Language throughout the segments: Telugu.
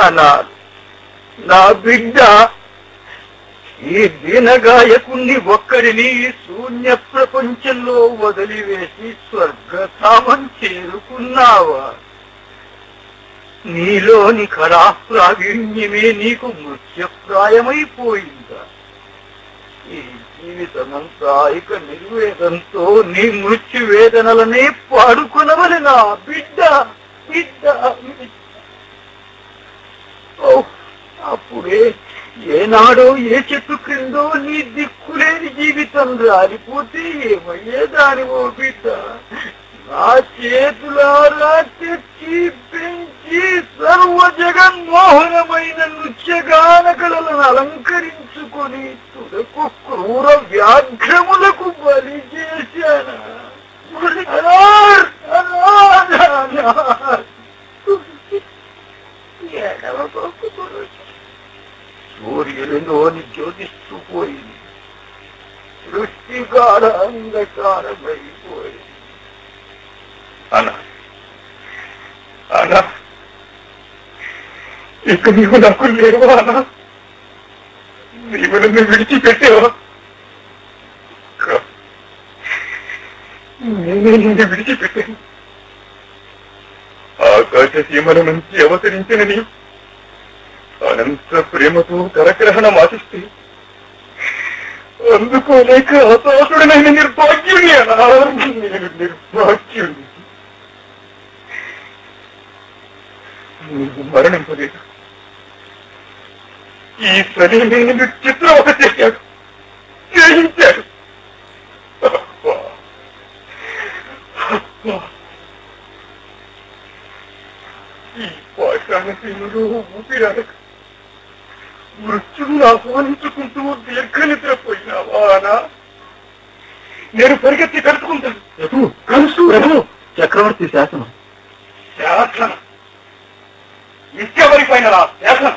అనా నా బిడ్డ ఈ దీనగాయకుణ్ణి ఒక్కడిని ఈ శూన్య ప్రపంచంలో వదిలివేసి స్వర్గధామం చేరుకున్నావా నీలోని కళా ప్రావీణ్యమే నీకు మృత్యప్రాయమైపోయిందా ఈ జీవితమంతా ఇక నిర్వేదంతో నీ మృత్యు వేదనలనే పాడుకునవలి నా బిడ్డ బిడ్డ బిడ్డ. ఓ, అప్పుడే ఏనాడో ఏ చెట్టు క్రిందో నీ దిక్కులేని జీవితం రాలిపోతే ఏమయ్యేదానివో బిడ్డ నా చేతులారా తెచ్చి పెంచి సర్వ జగన్మోహనమైన నృత్యగాన కళలను అలంకరించుకొని తుదకు క్రూర వ్యాఘ్రములకు బలి చేశానా అనార్, అనార్, అనార్. ఎడవబోకు గురుజీ. సూర్యుడిలోని జ్యోతిస్తూ పోయింది సృష్టి గాఢ అంధకారమైపోయింది అన్నా అన్నా ఇక నీవు నాకు లేవా అన్నా నీవు నన్ను విడిచిపెట్టావా కా- నేనే నిన్ను విడిచిపెట్టాను ఆకాశ సీమల నుంచి అవతరించిన నీవు అనంత ప్రేమతో కరగ్రహణం ఆశిస్తే అందుకోలేక హతాశుడనైన నిర్భాగ్యుని అనా నేను నిర్భాగ్యుని నువ్వు మరణింపలేదు ఈ సరి నేను చిత్రవత చేశాడు చేయించాడు అబ్బా. అబ్బా. ఈ పాషాణశీనుడు ఊపిరాడక మృత్యువును ఆహ్వానించుకుంటూ దీర్ఘ నిద్రపోయినావా అనా నేను పరిగెత్తి కలుసుకుంటాను ప్రభు కలుసు ప్రభు చక్రవర్తి శాసనం శాసనం నిత్యవరి పైన శాసనం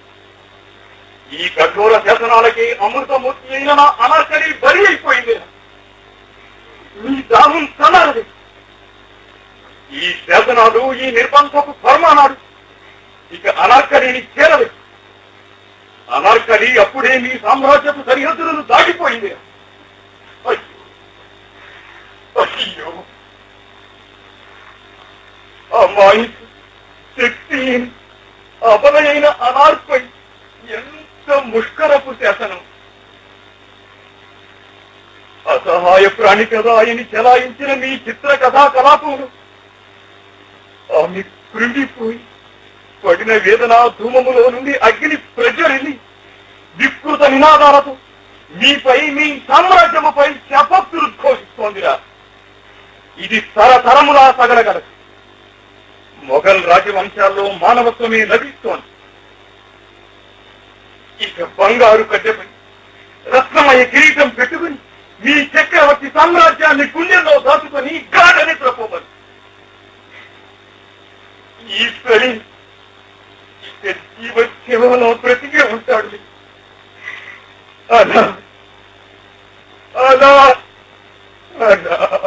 ఈ కఠోర శాసనాలకి అమృతమూర్తి అయిన నా అనార్కలి బలి అయిపోయింది మీ దాహం తనాలి ఈ శాసనాలు ఈ నిర్బంధపు ఫర్మానాడు ఇక అనార్కలిని చేరలేదు అనార్కలి అప్పుడే మీ సామ్రాజ్యపు సరిహద్దులను దాటిపోయింది అయ్యో అయ్యో అమ్మాయి శక్తి అబలైన అనార్పై ఎంత ముష్కరపు శాసనం అసహాయ ప్రాణి కదా అని చెలాయించిన మీ చిత్ర కథా కలాపములు ఆమె కృంగిపోయి పడిన వేదన ధూమములో నుండి అగ్ని ప్రజ్వరిల్లి వికృత నినాదాలతో మీపై మీ సామ్రాజ్యముపై శపత్తులు ఘోషిస్తోందిరా ఇది తరతరములా సగలగలదు మొఘల్ రాజవంశాల్లో మానవత్వమే లభిస్తోంది ఇక బంగారు కట్టెపై రత్నమయ కిరీటం పెట్టుకుని మీ చక్రవర్తి సామ్రాజ్యాన్ని గుండెల్లో దాచుకొని గాఢ నిద్రపోమని ఈశ్వరి ఇక జీవశివలో బ్రతికే ఉంటాడు అలా అలా అలా